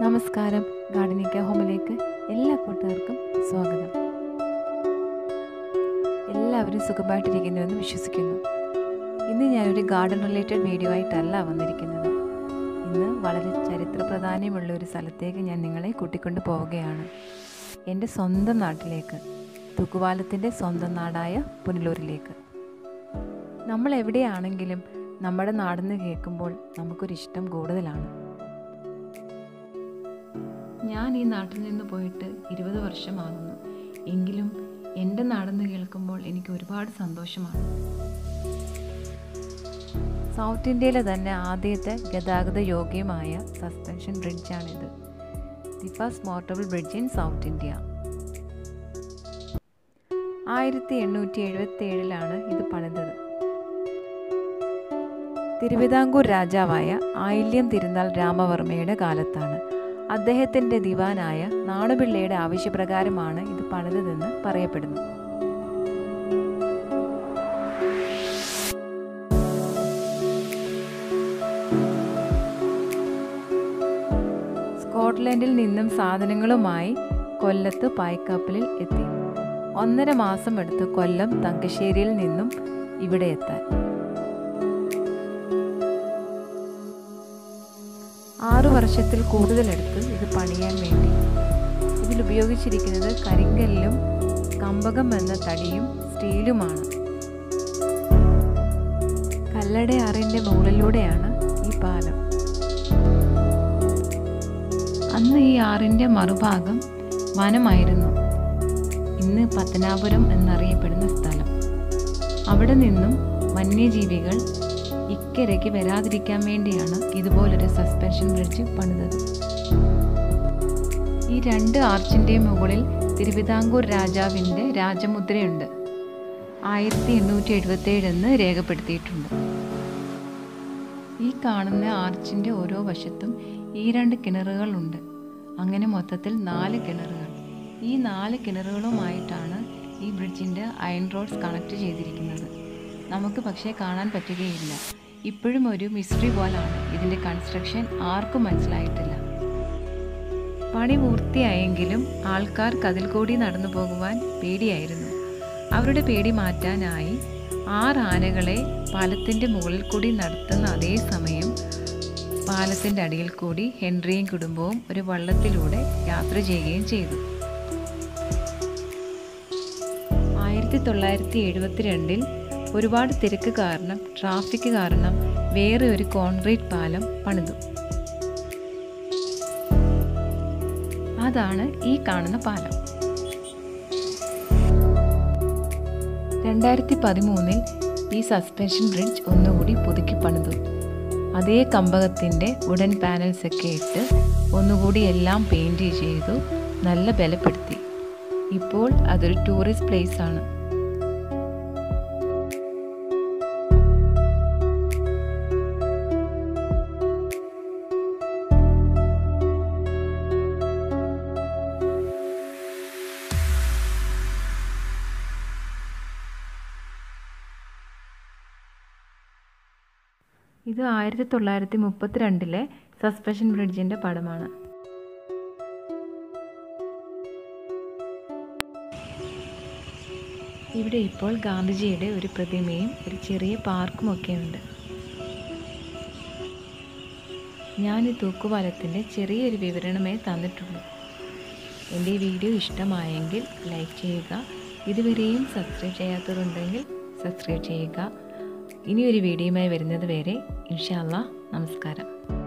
നമസ്കാരം ഗാർഡനിക്ക ഹോമിലേക്ക് എല്ലാ കൂട്ടുകാർക്കും സ്വാഗതം എല്ലാവരും സുഖമായിട്ടിരിക്കുന്നുവെന്ന് വിശ്വസിക്കുന്നു ഇന്ന് ഞാനൊരു ഗാർഡൻ റിലേറ്റഡ് വീഡിയോ ആയിട്ടല്ല വന്നിരിക്കുന്നത് ഇന്ന് വളരെ ചരിത്ര പ്രാധാന്യമുള്ള ഒരു സ്ഥലത്തേക്ക് ഞാൻ നിങ്ങളെ കൂട്ടിക്കൊണ്ട് പോവുകയാണ് എൻ്റെ സ്വന്തം നാട്ടിലേക്ക് തൂക്കുപാലത്തിൻ്റെ സ്വന്തം നാടായ പുനലൂരിലേക്ക് നമ്മൾ എവിടെയാണെങ്കിലും നമ്മുടെ നാടെന്ന് കേൾക്കുമ്പോൾ നമുക്കൊരിഷ്ടം കൂടുതലാണ് ഞാൻ ഈ നാട്ടിൽ നിന്ന് പോയിട്ട് ഇരുപത് വർഷമാകുന്നു എങ്കിലും എൻ്റെ നാടെന്ന് കേൾക്കുമ്പോൾ എനിക്ക് ഒരുപാട് സന്തോഷമാണ് സൗത്ത് ഇന്ത്യയിലെ തന്നെ ആദ്യത്തെ ഗതാഗത യോഗ്യമായ സസ്പെൻഷൻ ബ്രിഡ്ജാണിത് the first motorable bridge in South India ആയിരത്തി എണ്ണൂറ്റി എഴുപത്തി ഏഴിലാണ് ഇത് പണിതത് തിരുവിതാംകൂർ രാജാവായ ആയില്യം തിരുനാൾ രാമവർമ്മയുടെ കാലത്താണ് അദ്ദേഹത്തിൻ്റെ ദിവാനായ നാണുപിള്ളയുടെ ആവശ്യപ്രകാരമാണ് ഇത് പണിതതെന്ന് പറയപ്പെടുന്നു സ്കോട്ട്ലൻഡിൽ നിന്നും സാധനങ്ങളുമായി കൊല്ലത്ത് പായ്ക്കപ്പലിൽ എത്തി ഒന്നര മാസം എടുത്ത് കൊല്ലം തങ്കശ്ശേരിയിൽ നിന്നും ഇവിടെ എത്താൻ ആറു വർഷത്തിൽ കൂടുതലെടുത്ത് ഇത് പണിയാൻ വേണ്ടി ഇതിൽ ഉപയോഗിച്ചിരിക്കുന്നത് കരിങ്കല്ലും കമ്പകം എന്ന തടിയും സ്റ്റീലുമാണ് കല്ലട ആറിൻ്റെ മുകളിലൂടെയാണ് ഈ പാലം അന്ന് ഈ ആറിൻ്റെ മറുഭാഗം വനമായിരുന്നു ഇന്ന് പത്തനാപുരം എന്നറിയപ്പെടുന്ന സ്ഥലം അവിടെ നിന്നും വന്യജീവികൾ ഇക്കരയ്ക്ക് വരാതിരിക്കാൻ വേണ്ടിയാണ് ഇതുപോലൊരു സസ്പെൻഷൻ ബ്രിഡ്ജ് പണിതത് ഈ രണ്ട് ആർച്ചിൻ്റെ മുകളിൽ തിരുവിതാംകൂർ രാജാവിൻ്റെ രാജമുദ്രയുണ്ട് ആയിരത്തി എണ്ണൂറ്റി എഴുപത്തേഴ് എന്ന് രേഖപ്പെടുത്തിയിട്ടുണ്ട് ഈ കാണുന്ന ആർച്ചിൻ്റെ ഓരോ വശത്തും ഈ രണ്ട് കിണറുകളുണ്ട് അങ്ങനെ മൊത്തത്തിൽ നാല് കിണറുകൾ ഈ നാല് കിണറുകളുമായിട്ടാണ് ഈ ബ്രിഡ്ജിൻ്റെ അയൺ റോഡ്സ് കണക്ട് ചെയ്തിരിക്കുന്നത് നമുക്ക് പക്ഷേ കാണാൻ പറ്റുകയില്ല ഇപ്പോഴും ഒരു മിസ്റ്ററി പോലാണ് ഇതിൻ്റെ കൺസ്ട്രക്ഷൻ ആർക്കും മനസ്സിലായിട്ടില്ല പണി പൂർത്തിയായെങ്കിലും ആൾക്കാർക്ക് അതിൽ കൂടി നടന്നു പോകുവാൻ പേടിയായിരുന്നു അവരുടെ പേടി മാറ്റാനായി ആറ് ആനകളെ പാലത്തിൻ്റെ മുകളിൽ കൂടി നടത്തുന്ന അതേ സമയം പാലത്തിൻ്റെ അടിയിൽ കൂടി ഹെൻറിയും കുടുംബവും ഒരു വള്ളത്തിലൂടെ യാത്ര ചെയ്യുകയും ചെയ്തു ആയിരത്തി തൊള്ളായിരത്തി എഴുപത്തിരണ്ടിൽ ഒരുപാട് തിരക്ക് കാരണം ട്രാഫിക് കാരണം വേറെ ഒരു കോൺക്രീറ്റ് പാലം പണിതു അതാണ് ഈ കാണുന്ന പാലം രണ്ടായിരത്തി പതിമൂന്നിൽ ഈ സസ്പെൻഷൻ ബ്രിഡ്ജ് ഒന്നുകൂടി പുതുക്കി പണിതു അതേ കമ്പകത്തിൻ്റെ വുഡൻ പാനൽസ് ഒക്കെ ഇട്ട് ഒന്നുകൂടി എല്ലാം പെയിൻറ് ചെയ്തു നല്ല ബലപ്പെടുത്തി ഇപ്പോൾ അതൊരു ടൂറിസ്റ്റ് പ്ലേസ് ആണ് ഇത് ആയിരത്തി തൊള്ളായിരത്തി മുപ്പത്തിരണ്ടിലെ സസ്പെൻഷൻ ബ്രിഡ്ജിൻ്റെ പടമാണ് ഇവിടെ ഇപ്പോൾ ഗാന്ധിജിയുടെ ഒരു പ്രതിമയും ഒരു ചെറിയ പാർക്കും ഒക്കെ ഉണ്ട് ഞാൻ ഈ തൂക്കുപാലത്തിൻ്റെ ചെറിയൊരു വിവരണമേ തന്നിട്ടുള്ളൂ എൻ്റെ ഈ വീഡിയോ ഇഷ്ടമായെങ്കിൽ ലൈക്ക് ചെയ്യുക ഇതുവരെയും സബ്സ്ക്രൈബ് ചെയ്യാത്തതുണ്ടെങ്കിൽ സബ്സ്ക്രൈബ് ചെയ്യുക ഇനിയൊരു വീഡിയോയുമായി വരുന്നത് വരെ ഇൻഷാല്ല നമസ്കാരം